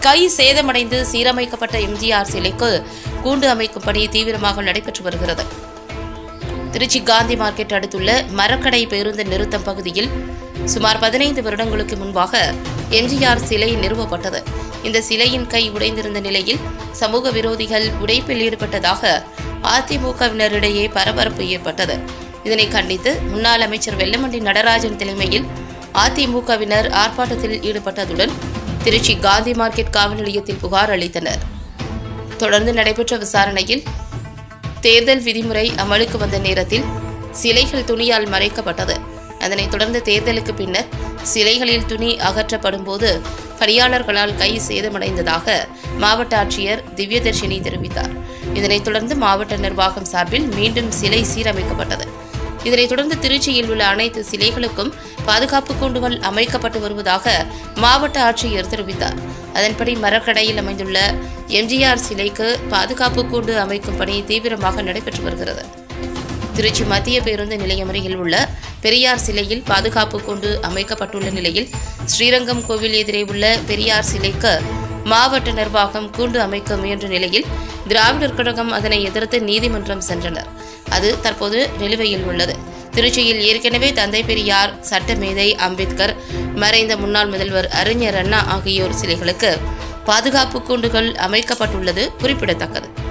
கை சேதமடைந்து சீரமைக்கப்பட்ட எம்ஜிஆர் சிலைக்கு கூண்டு அமைக்கும் பணி தீவிரமாக நடைபெற்று வருகிறது திருச்சி காந்தி மார்க்கெட் அடுத்துள்ள மரக்கடை பேருந்து நிறுத்தம் பகுதியில் சுமார் பதினைந்து வருடங்களுக்கு முன்பாக எம்ஜிஆர் சிலை நிறுவப்பட்டது இந்த சிலையின் கை உடைந்திருந்த நிலையில் சமூக விரோதிகள் உடைப்பில் ஈடுபட்டதாக அதிமுகவினரிடையே பரபரப்பு ஏற்பட்டது இதனை கண்டித்து முன்னாள் அமைச்சர் வெல்லமண்டி நடராஜன் தலைமையில் அதிமுகவினர் ஆர்ப்பாட்டத்தில் ஈடுபட்டதுடன் திருச்சி காந்தி மார்க்கெட் காவல் நிலையத்தில் புகார் அளித்தனர் தொடர்ந்து நடைபெற்ற விசாரணையில் தேர்தல் விதிமுறை அமலுக்கு வந்த நேரத்தில் சிலைகள் துணியால் மறைக்கப்பட்டது அதனைத் தொடர்ந்து தேர்தலுக்கு பின்னர் சிலைகளில் துணி அகற்றப்படும் போது பணியாளர்களால் கை சேதமடைந்ததாக மாவட்ட ஆட்சியர் திவ்யதர்ஷினி தெரிவித்தார் இதனைத் தொடர்ந்து மாவட்ட நிர்வாகம் சார்பில் மீண்டும் சிலை சீரமைக்கப்பட்டது இதனைத் தொடர்ந்து திருச்சியில் உள்ள அனைத்து சிலைகளுக்கும் பாதுகாப்பு கூண்டுகள் அமைக்கப்பட்டு வருவதாக மாவட்ட ஆட்சியர் தெரிவித்தார் அதன்படி மரக்கடையில் அமைந்துள்ள எம்ஜிஆர் சிலைக்கு பாதுகாப்பு கூண்டு அமைக்கும் பணி தீவிரமாக நடைபெற்று வருகிறது திருச்சி மத்திய பேருந்து நிலையம் அருகில் உள்ள பெரியார் சிலையில் பாதுகாப்பு கூண்டு அமைக்கப்பட்டுள்ள நிலையில் ஸ்ரீரங்கம் கோவில் எதிரே உள்ள பெரியார் சிலைக்கு மாவட்ட நிர்வாகம் கூண்டு அமைக்க முயன்ற நிலையில் திராவிடர் கழகம் அதனை எதிர்த்து நீதிமன்றம் சென்றனர் அது தற்போது நிலுவையில் உள்ளது திருச்சியில் ஏற்கனவே தந்தை பெரியார் சட்டமேதை அம்பேத்கர் மறைந்த முன்னாள் முதல்வர் அறிஞர் அண்ணா ஆகியோர் சிலைகளுக்கு பாதுகாப்பு கூண்டுகள் அமைக்கப்பட்டுள்ளது குறிப்பிடத்தக்கது